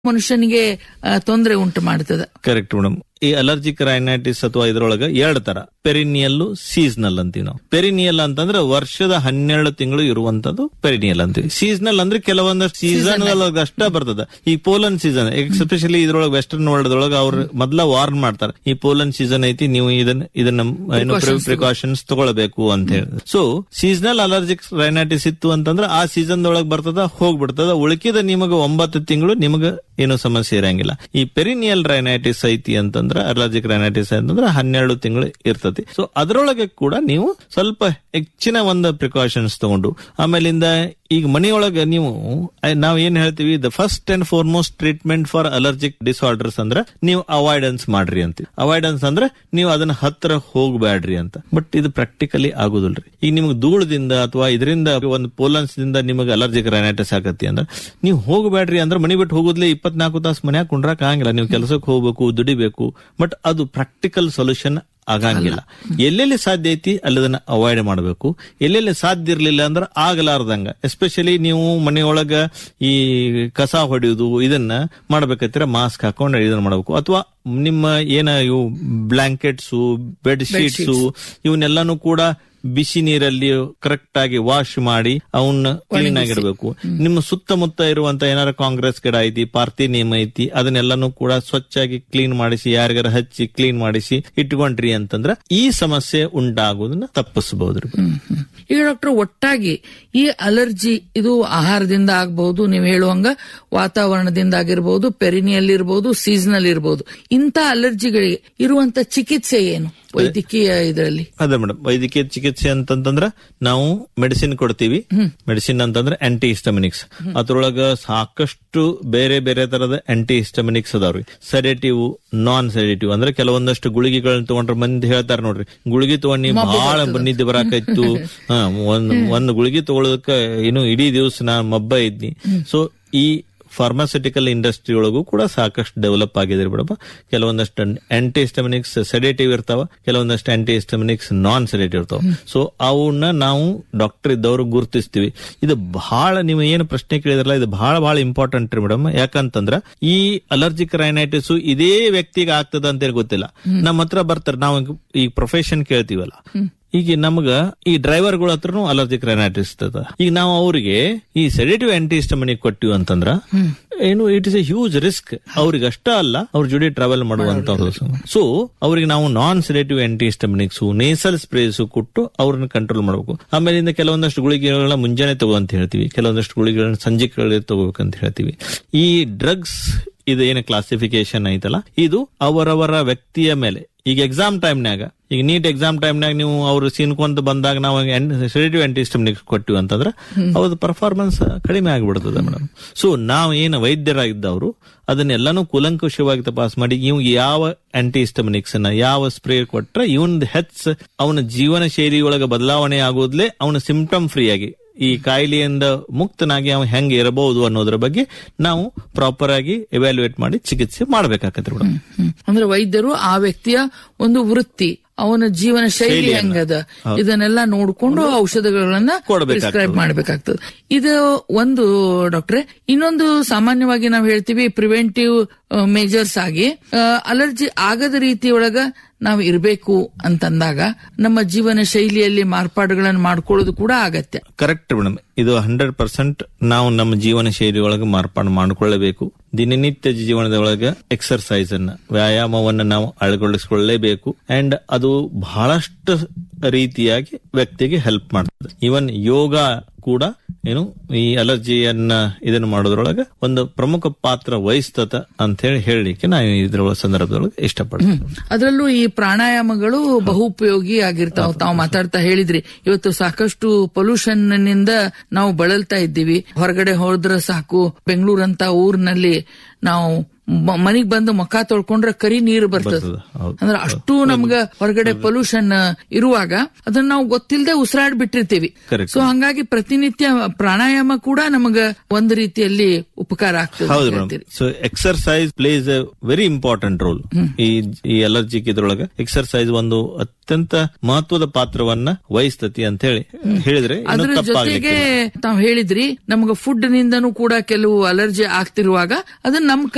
ಮನುಷ್ಯನಿಗೆ ಆ, ತೊಂದರೆ ಉಂಟು ಮಾಡ್ತದೆ ಕರೆಕ್ಟ್ ಮೇಡಮ್ ಈ ಅಲರ್ಜಿಕ್ ರೈನೈಟಿಸ್ ಅಥವಾ ಇದ್ರೊಳಗ ಎರಡು ತರ ಪೆರಿನಿಯಲ್ ಸೀಸನಲ್ ಅಂತೀವಿ ನಾವು ಪೆರಿನಿಯಲ್ ಅಂತಂದ್ರೆ ವರ್ಷದ ಹನ್ನೆರಡು ತಿಂಗಳು ಇರುವಂತದ್ದು ಪೆರಿನಿಯಲ್ ಅಂತೀವಿ ಸೀಸನಲ್ ಅಂದ್ರೆ ಕೆಲವೊಂದಷ್ಟು ಸೀಸನ್ ಅಷ್ಟ ಬರ್ತದ ಈ ಪೋಲನ್ ಸೀಸನ್ ಎಸ್ಪೆಷಲಿ ಇದ್ರೊಳಗೆ ವೆಸ್ಟರ್ನ್ ವರ್ಲ್ಡ್ ಒಳಗ ಅವ್ರು ಮೊದ್ಲ ವಾರ್ನ್ ಮಾಡ್ತಾರೆ ಈ ಪೋಲನ್ ಸೀಸನ್ ಐತಿ ನೀವು ಇದನ್ನ ಇದನ್ನ ಏನು ಪ್ರಿಕಾಷನ್ಸ್ ತಗೊಳ್ಬೇಕು ಅಂತ ಹೇಳಿ ಸೊ ಸೀಸನಲ್ ಅಲರ್ಜಿಕ್ ರೈನೈಟಿಸ್ ಇತ್ತು ಅಂತಂದ್ರೆ ಆ ಸೀಸನ್ ಒಳಗ್ ಬರ್ತದ ಹೋಗ್ಬಿಡ್ತದ ಉಳಿಕಿದ ನಿಮಗೆ ಒಂಬತ್ತು ತಿಂಗಳು ನಿಮಗೆ ಏನು ಸಮಸ್ಯೆ ಇರಂಗಿಲ್ಲ ಈ ಪೆರಿನಿಯಲ್ ರೈನೈಟಿಸ್ ಐತಿ ಅಂತಂದ್ರೆ ಅಲರ್ಜಿಕ್ ರೈನೈಟಿಸ್ ಅಂತಂದ್ರೆ ಹನ್ನೆರಡು ತಿಂಗಳು ಇರ್ತತಿ ಸೊ ಅದರೊಳಗೆ ಕೂಡ ನೀವು ಸ್ವಲ್ಪ ಹೆಚ್ಚಿನ ಒಂದು ಪ್ರಿಕಾಷನ್ಸ್ ತಗೊಂಡು ಆಮೇಲಿಂದ ಈಗ ಮನೆಯೊಳಗೆ ನೀವು ಅಹ್, ನಾವ್ ಏನ್ ಹೇಳ್ತೀವಿ the first and foremost treatment for allergic disorders ಅಂದ್ರೆ ನೀವು ಅವಾಯ್ಡೆನ್ಸ್ ಮಾಡ್ರಿ ಅಂತ ಅವಾಯ್ಡೆನ್ಸ್ ಅಂದ್ರೆ ನೀವು ಅದನ್ನ ಹತ್ರ ಹೋಗ್ಬೇಡ್ರಿ ಅಂತ ಬಟ್ ಇದು ಪ್ರಾಕ್ಟಿಕಲಿ ಆಗುದಿಲ್ರಿ ಈಗ ನಿಮ್ಗೆ ಧೂಳದಿಂದ ಅಥವಾ ಇದರಿಂದ ಒಂದು ಪೋಲನ್ಸ್ ದಿಂದ ನಿಮಗೆ ಅಲರ್ಜಿಕ್ ರೈನೈಟಿಸ್ ಆಗತ್ತೆ ಅಂದ್ರೆ ನೀವು ಹೋಗಬೇಡ್ರಿ ಅಂದ್ರೆ ಮನೆ ಬಿಟ್ಟು ಹೋಗುದ್ಲೆ ಇಪ್ಪತ್ನಾಲ್ಕು ತಾಸು ಮನ್ಯಾಗ ಕುಂಡ್ರಾಕ್ ಆಗಂಗಿಲ್ಲ ನೀವು ಕೆಲಸಕ್ಕೆ ಹೋಗ್ಬೇಕು ದುಡಿಬೇಕು ಬಟ್ ಅದು ಪ್ರಾಕ್ಟಿಕಲ್ ಸೊಲ್ಯೂಷನ್ ಆಗಂಗಿಲ್ಲ ಎಲ್ಲೆಲ್ಲಿ ಸಾಧ್ಯ ಐತಿ ಅಲ್ಲದನ್ನ ಅವಾಯ್ಡ್ ಮಾಡಬೇಕು ಎಲ್ಲೆಲ್ಲಿ ಸಾಧ್ಯ ಇರ್ಲಿಲ್ಲ ಅಂದ್ರೆ ಆಗಲಾರ್ದಂಗ ಎಸ್ಪೆಷಲಿ ನೀವು ಮನೆಯೊಳಗ ಈ ಕಸ ಹೊಡೆಯುವುದು ಇದನ್ನ ಮಾಡ್ಬೇಕಂತೀರ ಮಾಸ್ಕ್ ಹಾಕೊಂಡು ಇದನ್ನ ಮಾಡಬೇಕು ಅಥವಾ ನಿಮ್ಮ ಏನ ಇವು ಬ್ಲಾಂಕೆಟ್ಸ್ ಬೆಡ್ ಶೀಟ್ಸ್ ಇವನ್ನೆಲ್ಲಾನು ಕೂಡ ಬಿಸಿ ನೀರಲ್ಲಿ ಕರೆಕ್ಟ್ ಆಗಿ ವಾಶ್ ಮಾಡಿ ಅವನ್ನ ಕ್ಲೀನ್ ಆಗಿರ್ಬೇಕು ನಿಮ್ಮ ಸುತ್ತಮುತ್ತ ಇರುವಂತ ಏನಾರ ಕಾಂಗ್ರೆಸ್ ಗಿಡ ಐತಿ ಪಾರ್ತಿ ನೇಮ್ ಐತಿ ಅದನ್ನೆಲ್ಲಾನು ಕೂಡ ಸ್ವಚ್ಛಾಗಿ ಕ್ಲೀನ್ ಮಾಡಿಸಿ ಯಾರಿಗಾರ ಹಚ್ಚಿ ಕ್ಲೀನ್ ಮಾಡಿಸಿ ಇಟ್ಕೊಂಡ್ರಿ ಅಂತಂದ್ರ ಈ ಸಮಸ್ಯೆ ಉಂಟಾಗೋದನ್ನ ತಪ್ಪಿಸಬಹುದ್ರಿ ಹ್ಮ್, ಹ್ಮ್. ಈಗ ಡಾಕ್ಟರ್ ಒಟ್ಟಾಗಿ ಈ ಅಲರ್ಜಿ ಇದು ಆಹಾರದಿಂದ ಆಗಬಹುದು ನೀವು ಹೇಳುವಂಗ ವಾತಾವರಣದಿಂದ ಆಗಿರ್ಬೋದು ಪೆರಿನಿಯಲ್ಲಿ ಇರಬಹುದು ಸೀಸನಲ್ ಇರಬಹುದು ಇಂಥ ಅಲರ್ಜಿಗಳಿಗೆ ಇರುವಂತ ಚಿಕಿತ್ಸೆ ಏನು ವೈದ್ಯಕೀಯ ಇದರಲ್ಲಿ ಅದೇ ಮೇಡಮ್ ವೈದ್ಯಕೀಯ ಚಿಕಿತ್ಸೆ ಅಂತಂತಂದ್ರ ನಾವು ಮೆಡಿಸಿನ್ ಕೊಡ್ತೀವಿ ಮೆಡಿಸಿನ್ ಅಂತಂದ್ರೆ ಆಂಟಿ ಹಿಸ್ಟಮಿನಿಕ್ಸ್ ಅದ್ರೊಳಗ ಸಾಕಷ್ಟು ಬೇರೆ ಬೇರೆ ತರದ ಆಂಟಿ ಹಿಸ್ಟಮಿನಿಕ್ಸ್ ಅದಾವ್ರಿ ಸೆಡೇಟಿವ್ ನಾನ್ ಸೆಡೇಟಿವ್ ಅಂದ್ರೆ ಕೆಲವೊಂದಷ್ಟು ಗುಳಿಗೆಗಳನ್ನ ತಗೊಂಡ್ರೆ ಮಂದಿ ಹೇಳ್ತಾರ ನೋಡ್ರಿ ಗುಳಿಗೆ ತಗೊಂಡಿ ಬಹಳ ನಿದ್ದೆ ಬರಾಕೈತು ಹಾ ಒಂದ್ ಒಂದ್ ಗುಳಿಗೆ ತಗೊಳೋದಕ್ಕ ಏನು ಇಡೀ ದಿವಸ ನಾ ಮಬ್ಬ ಇದ್ನಿ ಸೊ ಈ ಫಾರ್ಮಾಸ್ಯೂಟಿಕಲ್ ಇಂಡಸ್ಟ್ರಿ ಒಳಗೂ ಕೂಡ ಸಾಕಷ್ಟು ಡೆವಲಪ್ ಆಗಿದೆ ಬಿಡಪ್ಪ ಕೆಲವೊಂದಷ್ಟು ಆಂಟಿ ಹಿಸ್ಟಮಿನಿಕ್ಸ್ ಸೆಡೇಟಿವ್ ಇರ್ತಾವ ಕೆಲವೊಂದಷ್ಟು ಆಂಟಿ ಹಿಸ್ಟಮಿನಿಕ್ಸ್ ನಾನ್ ಸೆಡೇಟಿವ್ ಇರ್ತಾವ ಸೊ ಅವನ್ನ ನಾವು ಡಾಕ್ಟರ್ ಇದ್ದವರು ಗುರುತಿಸ್ತೀವಿ ಇದು ಬಹಳ ನೀವು ಏನು ಪ್ರಶ್ನೆ ಕೇಳಿದ್ರಲ್ಲ ಇದು ಬಹಳ ಬಹಳ ಇಂಪಾರ್ಟೆಂಟ್ ರೀ ಮೇಡಮ್ ಯಾಕಂತಂದ್ರ ಈ ಅಲರ್ಜಿಕ್ ರೈನೈಟಿಸ್ ಇದೇ ವ್ಯಕ್ತಿಗೆ ಆಗ್ತದ ಅಂತೇಳಿ ಗೊತ್ತಿಲ್ಲ ನಮ್ಮ ಹತ್ರ ಬರ್ತಾರೆ ನಾವು ಈ ಪ್ರೊಫೆಷನ್ ಕೇಳ್ತೀವಲ್ಲ ಈಗ ನಮಗ ಈ ಡ್ರೈವರ್ಗಳ ಹತ್ರನು ಅಲರ್ಜಿಕ್ ರೈನೈಟಿಸ್ ಇರ್ತದ ಈಗ ನಾವು ಅವರಿಗೆ ಈ ಸೆಡೇಟಿವ್ ಆಂಟಿಸ್ಟಮನಿಕ್ ಕೊಟ್ಟಿವಿ ಅಂತಂದ್ರ ಏನು it is a huge risk ಅವ್ರಿಗೆ ಅಷ್ಟ ಅಲ್ಲ ಅವ್ರ ಜೋಡಿ ಟ್ರಾವೆಲ್ ಮಾಡುವಂತವ್ರು ಸೊ ಅವ್ರಿಗೆ ನಾವು non sedative antihistaminics nasal sprays ಕೊಟ್ಟು ಅವ್ರನ್ನ ಕಂಟ್ರೋಲ್ ಮಾಡಬೇಕು ಆಮೇಲಿಂದ ಕೆಲವೊಂದಷ್ಟು ಗುಳಿಗೆಗಳನ್ನ ಮುಂಜಾನೆ ತಗೋ ಅಂತ ಹೇಳ್ತೀವಿ ಕೆಲವೊಂದಷ್ಟು ಗುಳಿಗೆಗಳನ್ನ ಸಂಜೆ ತಗೋಬೇಕಂತ ಹೇಳ್ತೀವಿ ಈ ಡ್ರಗ್ಸ್ ಇದು ಏನು ಕ್ಲಾಸಿಫಿಕೇಶನ್ ಐತಲ್ಲ ಇದು ಅವರವರ ವ್ಯಕ್ತಿಯ ಮೇಲೆ ಈಗ ಎಕ್ಸಾಮ್ ಟೈಮ್ನಾಗ ಈಗ ನೀಟ್ ಎಕ್ಸಾಮ್ ಟೈಮ್ನಾಗ ನೀವು ಅವ್ರು ಸೀನ್ಕೊಂತ ಬಂದಾಗ ನಾವು ಸೆಡೇಟಿವ್ ಆಂಟಿಸ್ಟಮ್ನಿಕ್ ಕೊಟ್ಟಿವಿ ಅಂತಂದ್ರೆ ಅವ್ರದ್ದು ಪರ್ಫಾರ್ಮೆನ್ಸ್ ಕಡಿಮೆ ಆಗಿಬಿಡ್ತದೆ ಮೇಡಮ್ ಸೊ ನಾವು ಏನು ವೈದ್ಯರಾಗಿದ್ದವರು ಅದನ್ನೆಲ್ಲಾನು ಕೂಲಂಕುಷವಾಗಿ ತಪಾಸ್ ಮಾಡಿ ಇವ್ ಯಾವ ಆಂಟಿಸ್ಟಮಿನಿಕ್ಸ್ ನ ಯಾವ ಸ್ಪ್ರೇ ಕೊಟ್ರೆ ಇವನ್ ಹೆಚ್ ಅವನ ಜೀವನ ಶೈಲಿ ಒಳಗೆ ಬದಲಾವಣೆ ಆಗೋದ್ಲೆ ಅವನ ಸಿಂಪ್ಟಮ್ ಫ್ರೀ ಆಗಿ ಈ ಕಾಯಿಲೆಯಿಂದ ಮುಕ್ತನಾಗಿ ಅವ ಹೆಂಗೆ ಇರಬಹುದು ಅನ್ನೋದ್ರ ಬಗ್ಗೆ ನಾವು ಪ್ರಾಪರ್ ಆಗಿ ಎವ್ಯಾಲ್ಯೂಯೇಟ್ ಮಾಡಿ ಚಿಕಿತ್ಸೆ ಮಾಡ್ಬೇಕಾಗತ್ತೆ ಮೇಡಮ್ ಹ್ಮ್. ಅಂದ್ರೆ ವೈದ್ಯರು ಆ ವ್ಯಕ್ತಿಯ ಒಂದು ವೃತ್ತಿ ಅವನ ಜೀವನ ಶೈಲಿ ಹೆಂಗದ ಇದನ್ನೆಲ್ಲ ನೋಡ್ಕೊಂಡು ಔಷಧಗಳನ್ನ ಕೊಡ್ಬೇಕಾಗ್ತದೆ. ಪ್ರಿಸ್ಕ್ರೈಬ್ ಮಾಡ್ಬೇಕಾಗ್ತದೆ ಇದು ಒಂದು ಡಾಕ್ಟ್ರೆ ಇನ್ನೊಂದು ಸಾಮಾನ್ಯವಾಗಿ ನಾವು ಹೇಳ್ತೀವಿ ಪ್ರಿವೆಂಟಿವ್ ಮೇಜರ್ಸ್ ಆಗಿ ಅಲರ್ಜಿ ಆಗದ ರೀತಿಯೊಳಗ ನಾವು ಇರಬೇಕು ಅಂತಂದಾಗ ನಮ್ಮ ಜೀವನ ಶೈಲಿಯಲ್ಲಿ ಮಾರ್ಪಾಡುಗಳನ್ನು ಮಾಡ್ಕೊಳ್ಳೋದು ಕೂಡ ಅಗತ್ಯ ಕರೆಕ್ಟ್ ಮೇಡಮ್ ಇದು ಹಂಡ್ರೆಡ್ ಪರ್ಸೆಂಟ್ ನಾವು ನಮ್ಮ ಜೀವನ ಶೈಲಿ ಒಳಗೆ ಮಾರ್ಪಾಡು ಮಾಡಿಕೊಳ್ಳಬೇಕು ದಿನನಿತ್ಯ ಜೀವನದ ಒಳಗೆ ಎಕ್ಸರ್ಸೈಸ್ ಅನ್ನ ವ್ಯಾಯಾಮವನ್ನ ನಾವು ಅಳವಡಿಸಿಕೊಳ್ಳಲೇಬೇಕು ಅಂಡ್ ಅದು ಬಹಳಷ್ಟು ರೀತಿಯಾಗಿ ವ್ಯಕ್ತಿಗೆ ಹೆಲ್ಪ್ ಮಾಡ್ತದೆ ಈವನ್ ಯೋಗ ಕೂಡ ಏನು ಈ ಅಲರ್ಜಿಯನ್ನ ಇದನ್ನ ಮಾಡೋದ್ರೊಳಗೆ ಒಂದು ಪ್ರಮುಖ ಪಾತ್ರ ವಹಿಸ್ತದ ಅಂತ ಹೇಳಿ ಹೇಳಲಿಕ್ಕೆ ನಾನು ಇದ್ರ ಸಂದರ್ಭದೊಳಗೆ ಇಷ್ಟಪಡ್ತೀನಿ ಅದರಲ್ಲೂ ಈ ಪ್ರಾಣಾಯಾಮಗಳು ಬಹು ಉಪಯೋಗಿ ಆಗಿರ್ತಾವ ತಾವು ಮಾತಾಡ್ತಾ ಹೇಳಿದ್ರಿ ಇವತ್ತು ಸಾಕಷ್ಟು ಪೊಲ್ಯೂಷನ್ ನಿಂದ ನಾವು ಬಳಲ್ತಾ ಇದ್ದೀವಿ ಹೊರಗಡೆ ಹೋದ್ರ ಸಾಕು ಬೆಂಗಳೂರಂತ ಊರಿನಲ್ಲಿ ನಾವು ಮನಿಗ್ ಬಂದು ಮುಖ ತೊಳ್ಕೊಂಡ್ರೆ ಕರಿ ನೀರು ಬರ್ತದೆ ಬರ್ತದೆ, ಹೌದು. ಅಂದ್ರೆ ಅಷ್ಟು ನಮ್ಗ ಹೊರಗಡೆ ಪೊಲ್ಯೂಷನ್ ಇರುವಾಗ ಅದನ್ನ ನಾವು ಗೊತ್ತಿಲ್ಲದೆ ಉಸಿರಾಡ್ ಬಿಟ್ಟಿರ್ತೀವಿ Correct. ಸೊ ಹಂಗಾಗಿ ಪ್ರತಿನಿತ್ಯ ಪ್ರಾಣಾಯಾಮ ಕೂಡ ನಮಗ ಒಂದು ರೀತಿಯಲ್ಲಿ ಉಪಕಾರ ಆಗ್ತದೆ ಹೌದು ಅಂತ ಮೇಡಮ್ ಹೇಳ್ತೀರಿ. So exercise plays a very important role ಈ ಈ ಅಲರ್ಜಿಕ್ ಇದ್ರೊಳಗೆ ಎಕ್ಸರ್ಸೈಸ್ ಒಂದು ಅತ್ಯಂತ ಮಹತ್ವದ ಪಾತ್ರವನ್ನ ವಹಿಸ್ತತಿ ಅಂತ ಹೇಳಿ ಹೇಳಿದ್ರೆ ಇನ್ನು ಅದ್ರ ತಪ್ಪಾಗ್ಲಿಕ್ಕೆ ಜೊತೆಗೆ ತಾವ್ ಹೇಳಿದ್ರಿ ನಮ್ಗ ಫುಡ್ ನಿಂದನೂ ಕೂಡ ಕೆಲವು ಅಲರ್ಜಿ ಆಗ್ತಿರುವಾಗ ಅದನ್ನ ನಮ್